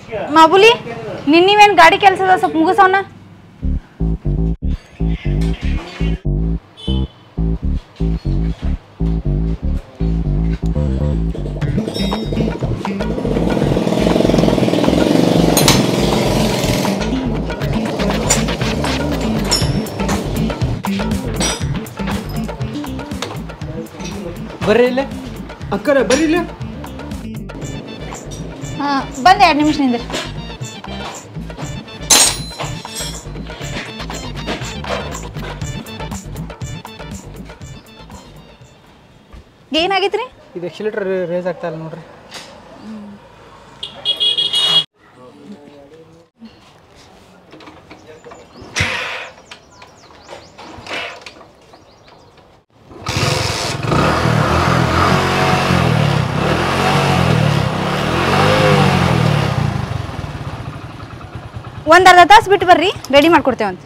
ಮಾಬುಲಿ ನಿನ್ ನೀವೇನ್ ಗಾಡಿ ಕೆಲ್ಸದ ಸ್ವಲ್ಪ ಮುಗಿಸೋಣ ಬರ್ರಿ ಇಲ್ಲೇ ಅಕ್ಕರ ಬರ್ರಿ ಇಲ್ಲೇ ಹಾ ಬಂದೆ ಎರಡು ನಿಮಿಷ ನಿಂದ್ರಿ ಏನಾಗೈತ್ರಿ ಇದು ಎಕ್ಸಿಲೇಟರ್ ರೇಸ್ ಆಗ್ತಾ ಇಲ್ಲ ನೋಡ್ರಿ ಒಂದ್ ಅರ್ಧ ತಾಸು ಬಿಟ್ಟು ಬರ್ರಿ ರೆಡಿ ಮಾಡ್ಕೊಡ್ತೇವಂತ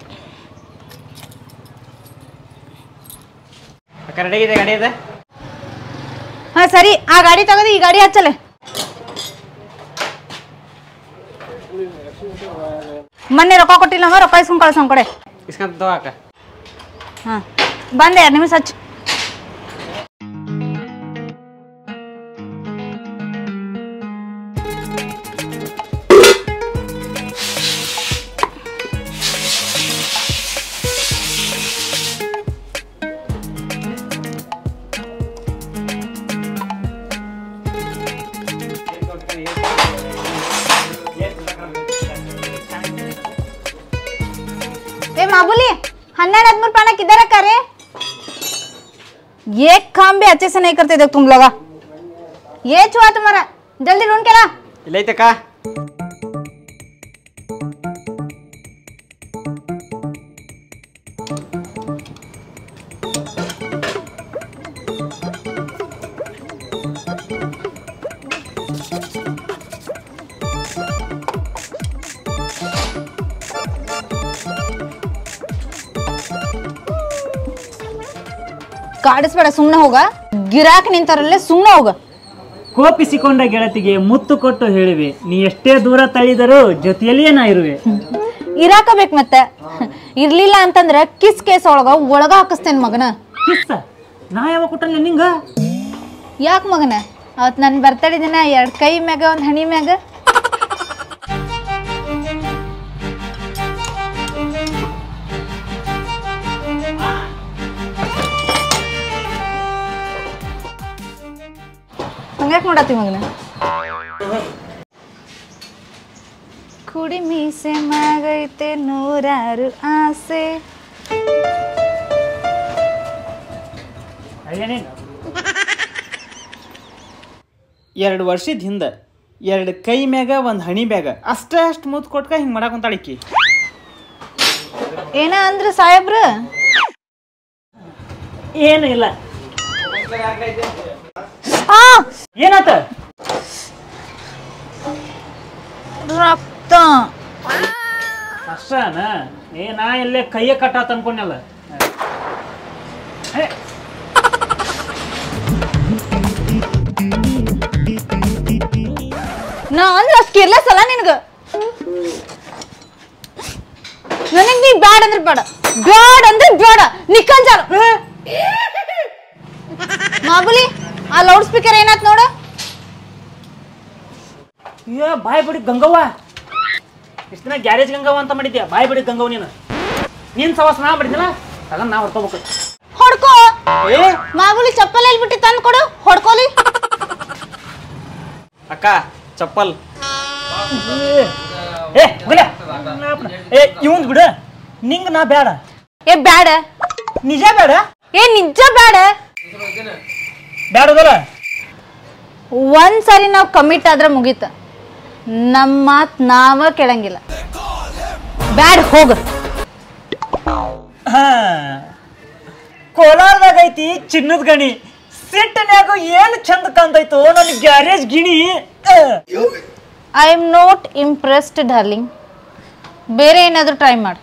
ಅಕ್ಕ ರೆಡಿ ಇದೆ ಗಾಡಿ ಇದೆ ಹಾ ಸರಿ ಆ ಗಾಡಿ ತಗೋದು ಈ ಗಾಡಿ ಹಚ್ಚಲೆ ಮೊನ್ನೆ ರೊಕ್ಕ ಕೊಟ್ಟಿಲ್ಲ ಅವ ರೊಕ್ಕ ಇಸ್ಕೊಂಡ್ ಕಳ್ಸೋನ್ ಕಡೆ ಇಸ್ಕೊಂತ ತಗೋ ಅಕ್ಕ ಹಾ ಬಂದೆ ಎರಡು ನಿಮಿಷ ಹಚ್ಚ ए माबुली हन्नेरड हदमूर पाना किधर रखा रे एक काम भी अच्छे से नहीं करते देख तुम लोग ये छुआ तुम्हारा जल्दी ढूंढ के ला ಇಲ್ಲ ಐತಕ್ಕ ಕಾಡಿಸ್ಬೇಡ ಸುಮ್ಮನೆ ಹೋಗ ಗಿರಾಕ್ ನಿಂತಾರಲ್ಲೇ ಸುಮ್ಮನೆ ಹೋಗ ಕೋಪಿಸಿಕೊಂಡ ಗೆಳತಿಗೆ ಮುತ್ತು ಕೊಟ್ಟು ಹೇಳಿವೆ ನೀ ಎಷ್ಟೇ ದೂರ ತಳ್ಳಿದರೂ ಜೊತೆಯಲ್ಲಿಯೇ ನಾ ಇರುವೆ ಇರಾಕ ಬೇಕು ಮತ್ತೆ ಇರ್ಲಿಲ್ಲ ಅಂತಂದ್ರೆ ಕಿಸ್ ಕೇಸ್ ಒಳಗ ಒಳಗ ಹಾಕಿಸ್ತೇನೆ ಮಗನ ಕಿಸ್ಸ ನಾ ಯಾವ ಕೊಟ್ಟಲ್ಲ ನಿಂಗ ಯಾಕೆ ಮಗನ ಅವತ್ ನನ್ನ ಬರ್ತಡೇ ದಿನ ಎರಡು ಕೈ ಮ್ಯಾಗ ಒಂದು ಹಣಿ ಮ್ಯಾಗ ಹಂಗ್ಯಾಕೆ ಮಾಡತ್ತಿ ಮಗನ ಕುಡಿ ಮೀಸೆ ಮಾಗೈತೆ ನೂರಾರು ಆಸೆ ಅಯ್ಯನೇನು ಎರಡು ವರ್ಷದ ಹಿಂದೆ ಎರಡು ಕೈ ಮ್ಯಾಗ ಒಂದು ಹಣಿ ಬ್ಯಾಗ ಅಷ್ಟೇ ಅಷ್ಟು ಮುತ್ತು ಕೊಟ್ಕ ಹಿಂಗೆ ಮಾಡಾಕೊಂತಾಳಿಕ್ಕಿ ಏನ ಅಂದ್ರ ಸಾಹೇಬ್ರ ಏನು ಇಲ್ಲ ಆ ಏನಾತ ರಕ್ತ ಅಷ್ಟನ ಏ ನಾ ಇಲ್ಲೇ ಕೈಯ ಕಟ್ಟಾತ ಅನ್ಕೊಂಡಲ್ಲ ಏ, ನಾ ಅಂದ್ರ ಅಷ್ಟ್ ಕೇರ್ಲೆಸ್ ಅಲ್ಲ ನಿನಗ ನನಗ್ ನೀ ಬ್ಯಾಡ ಅಂದ್ರೆ ಬೇಡ ಬ್ಯಾಡ ಅಂದ್ರೆ ಬೇಡ ನಿಕ್ಕಂಜಾರ ಮಾಬುಲಿ ಆ ಲೌಡ್ ಸ್ಪೀಕರ್ ಏನಾತ್ ನೋಡ ಏ ಬಾಯ್ ಬಿಡಿ ಗಂಗವ್ವ ಇಷ್ಟು ದಿನ ಗ್ಯಾರೇಜ್ ಗಂಗವ್ವ ಅಂತ ಮಾಡಿದ್ಯಾ ಬಾಯ್ ಬಿಡಿ ಗಂಗವ್ವ ನೀನು ನೀನ್ ಸವಾಸ ನಾ ಮಾಡಿದ್ನಲ್ಲ ತಗೊಂಡ್ ನಾ ಹೊರ್ಕೋಬೇಕು ಹೊಡ್ಕೋ ಏ ಮಾಬುಲಿ ಚಪ್ಪಲ್ ಎಲ್ಲಿ ಬಿಟ್ಟಿ ತಂದು ಕೊಡು ಹೊಡ್ಕೋಲಿ ಅಕ್ಕ ಚಪ್ಪಲ್ ಏ ಬಿಡ ಏ ಇವಂದ್ ಬಿಡು ನಿಂಗ್ ನಾ ಬೇಡ ಏ ಬ್ಯಾಡ ನಿಜ ಬೇಡ ಏ ನಿಜ ಬ್ಯಾಡ ಬೇಡದಲ್ಲ ಒಂದ್ಸರಿ ನಾವ್ ಕಮಿಟ್ ಆದ್ರೆ ಮುಗೀತ ನಮ್ಮ ಮಾತ್ ನಾವ ಕೇಳಂಗಿಲ್ಲ ಬ್ಯಾಡ ಹೋಗ ಹಾ ಕೋಲಾರದಾಗ ಐತಿ ಚಿನ್ನದ ಗಣಿ ಸಿಟ್ಟಿನ್ಯಾಗ ಏನು ಚಂದ ಕಾಣ್ತೈತೋ ನನ್ನ ಗ್ಯಾರೇಜ್ ಗಿಣಿ ಆ. I am not impressed darling ಬೇರೆ ಏನಾದರೂ ಟ್ರೈ ಮಾಡು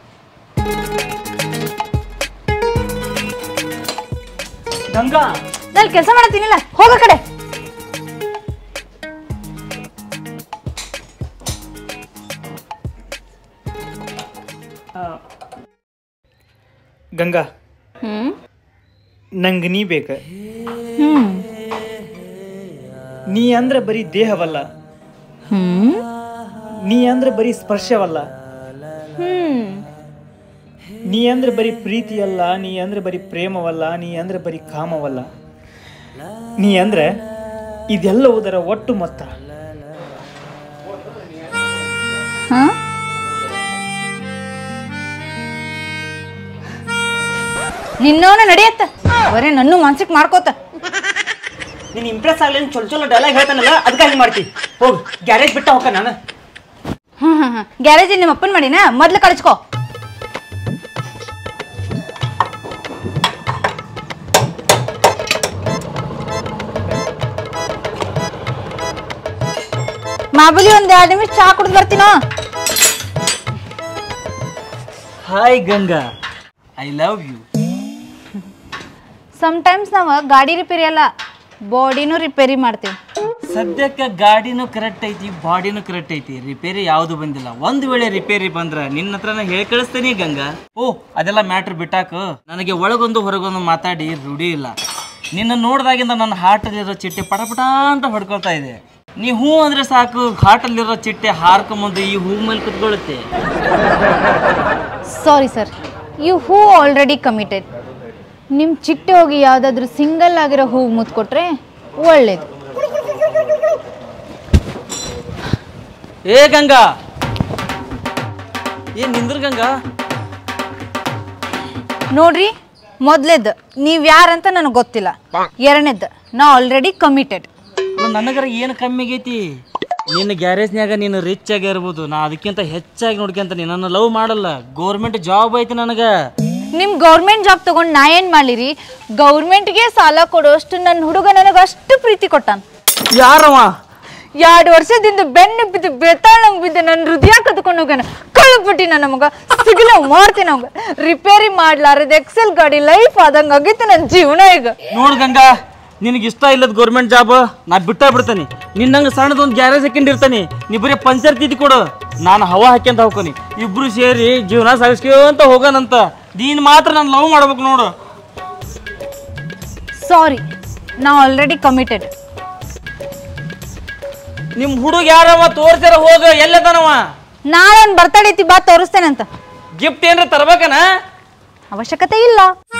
ಗಂಗಾ ನಾನು ಕೆಲಸ ಮಾಡತ್ತೀನಿಲ್ಲ ಹೋಗ ಕಡೆ ಗಂಗಾ ಹ್ಮ್ ನಂಗೆ ನೀ ಬೇಕ ಹ್ಮ್ ನೀ ಅಂದ್ರೆ ಬರೀ ದೇಹವಲ್ಲ ಹ್ಮ್ ನೀ ಅಂದ್ರೆ ಬರೀ ಸ್ಪರ್ಶವಲ್ಲ ಹ್ಮ್ ನೀ ಅಂದ್ರೆ ಬರೀ ಪ್ರೀತಿಯಲ್ಲ ನೀ ಅಂದ್ರೆ ಬರೀ ಪ್ರೇಮವಲ್ಲ ನೀ ಅಂದ್ರೆ ಬರೀ ಕಾಮವಲ್ಲ ನೀ ಅಂದ್ರೆ ಇದೆಲ್ಲವುದರ ಒಟ್ಟು ಮೊತ್ತ ಹಾ ನಿನ್ನವನ ನಡೆಯತ್ತ ಬರೇ ನನ್ನೂ ಮನ್ಸಿಗೆ ಮಾಡ್ಕೋತ ನೀನು ಇಂಪ್ರೆಸ್ ಆಗಲಿ ಚೊಲ್ ಚೊಲೋ ಡೈಲಾಗ್ ಹೇಳ್ತಾನಲ್ಲ ಅದಕ್ಕೆ ಹಿಂಗೆ ಮಾಡ್ತಿ ಹೋಗ್ ಗ್ಯಾರೇಜ್ ಬಿಟ್ಟ ಹೋಗ ನಾನು ಹ್ಮ್ ಹ್ಮ್ ಹ್ಮ್ ಗ್ಯಾರೇಜ್ ನಿಮ್ಮ ಅಪ್ಪನ್ ಮಾಡಿನ ಮೊದ್ಲು ಕಳಿಸ್ಕೋ ಮಾಮೂಲಿ ಒಂದ್ ಎರಡು ನಿಮಿಷ ಚಾ ಕುಡ್ದು ಬರ್ತೀನೋ hi Ganga I love you sometimes ನಾವು ಗಾಡಿ ರಿಪೇರಿ ಅಲ್ಲ ಬಾಡಿನೂ ರಿಪೇರಿ ಮಾಡ್ತೀವಿ ಸದ್ಯಕ್ಕೆ ಗಾಡಿನೂ ಕರೆಕ್ಟ್ ಐತಿ ಬಾಡಿನೂ ಕರೆಕ್ಟ್ ಐತಿ ರಿಪೇರಿ ಯಾವುದು ಬಂದಿಲ್ಲ ಒಂದು ವೇಳೆ ರಿಪೇರಿ ಬಂದ್ರ ನಿನ್ನ ಹತ್ರನ ಹೇಳಿ ಕಳಿಸ್ತೀನಿ ಗಂಗಾ ಓ ಅದೆಲ್ಲ ಮ್ಯಾಟ್ರ್ ಬಿಟ್ಟಾಕು ನನಗೆ ಒಳಗೊಂದು ಹೊರಗೊಂದು ಮಾತಾಡಿ ರೂಢಿ ಇಲ್ಲ ನಿನ್ನ ನೋಡ್ದಾಗಿಂದ ನನ್ನ ಹಾರ್ಟಲ್ಲಿರೋ ಚಿಟ್ಟೆ ಪಟಪಟ ಅಂತ ಹೊಡ್ಕೊಳ್ತಾ ಇದೆ ನೀ ಹೂ ಅಂದ್ರೆ ಸಾಕು ಹಾರ್ಟಲ್ಲಿರೋ ಚಿಟ್ಟೆ ಹಾರ್ಕೊಂಬಂದು ಈ ಹೂ ಮೇಲೆ ಕುತ್ಕೊಳ್ಳುತ್ತೆ sorry sir you who already committed ನಿಮ್ಮ ಚಿಟ್ಟೆ ಹೋಗಿ ಯಾವುದಾದ್ರೂ ಸಿಂಗಲ್ ಆಗಿರೋ ಹೂವು ಮುತ್ಕೊಟ್ರೆ ಒಳ್ಳೇದು ಏ ಗಂಗಾ ಏನ್ ನಿಂದ್ರ ಗಂಗಾ ನೋಡ್ರಿ ಮೊದ್ಲೇದ್ದು ನೀವು ಯಾರಂತ ನನಗೆ ಗೊತ್ತಿಲ್ಲ ಎರಡನೇದ್ದು ನಾ ಆಲ್ರೆಡಿ ಕಮಿಟೆಡ್ ಅಲ್ಲ, ನನಗರ ಏನು ಕಮ್ಮಿ ಆಗೈತಿ ನಿನ್ನ ಗ್ಯಾರೇಜ್ನ್ಯಾಗ ನೀನು ರಿಚ್ ಆಗಿ ಇರ್ಬೋದು ನಾ ಅದಕ್ಕಿಂತ ಹೆಚ್ಚಾಗಿ ನೋಡ್ಕೊಂತ ನನ್ನ ಲವ್ ಮಾಡಲ್ಲ ಗೌರ್ಮೆಂಟ್ ಜಾಬ್ ಐತಿ ನನಗೆ ನಿಮ್ಮ ಗೌರ್ಮೆಂಟ್ ಜಾಬ್ ತಗೊಂಡು ನಾ ಏನು ಮಾಡಲಿರಿ ಗೌರ್ಮೆಂಟ್ಗೆ ಸಾಲ ಕೊಡೋಷ್ಟು ನನ್ನ ಹುಡುಗ ನನಗೆ ಅಷ್ಟು ಪ್ರೀತಿ ಕೊಟ್ಟಾನ ಯಾರವ ಎರಡು ವರ್ಷದಿಂದ ಬೆನ್ನು ಬಿದ್ದು ಬೆತ್ತಾಳಂಗ್ ಬಿದ್ದು ನನ್ನ ಹೃದಯ ಕದ್ಕೊಂಡು ಹೋಗ್ಯಾನ ಕಳ್ಬಿಟ್ಟಿ ನನ್ನ ಮಗ ಸಿಗಲ ಮಾಡ್ತೀನಿ ಅವಂಗ ರಿಪೇರಿ ಮಾಡ್ಲಾರದು ಎಕ್ಸೆಲ್ ಗಾಡಿ ಲೈಫ್ ಆದಂಗ ಆಗಿತ್ತು ನನ್ನ ಜೀವನ ಈಗ ನೋಡ್ ಗಂಗಾ ನಿನಗೆ ಇಷ್ಟ ಇಲ್ಲದ ಗೌರ್ಮೆಂಟ್ ಜಾಬ್ ನಾ ಬಿಟ್ಟ ಬಿಡ್ತಾನೆ ನಿನ್ನಂಗೆ ಸಣ್ಣದೊಂದು ಗ್ಯಾರೇಜ್ ಹಾಕೊಂಡಿರ್ತಾನೆ ನೀ ಬರೀ ಪಂಚರ್ ತಿದ್ದಿ ಕೊಡು ನಾನು ಹವಾ ಹಾಕ್ಯಂತ ಹೋಗ್ಕೊನಿ ಇಬ್ರು ಸೇರಿ ಜೀವನ ಸಾಗಿಸ್ಕೊಂತ ಹೋಗೋಣಂತ ನೀನ್ ಮಾತ್ರ ನಾನು ಲವ್ ಮಾಡ್ಬೇಕು ನೋಡು ಸಾರಿ ನಾ ಆಲ್ರೆಡಿ ಕಮಿಟೆಡ್ ನಿಮ್ ಹುಡುಗ ಯಾರವ ತೋರ್ಸ್ಯಾರ ಹೋಗ ಎಲ್ಲದನವ ನಾಳೆ ಒಂದು ಬರ್ತಡೇ ಐತಿ ಬಾ ತೋರಿಸ್ತೇನೆ ಅಂತ ಗಿಫ್ಟ್ ಏನ್ರ ತರ್ಬೇಕನ ಅವಶ್ಯಕತೆ ಇಲ್ಲ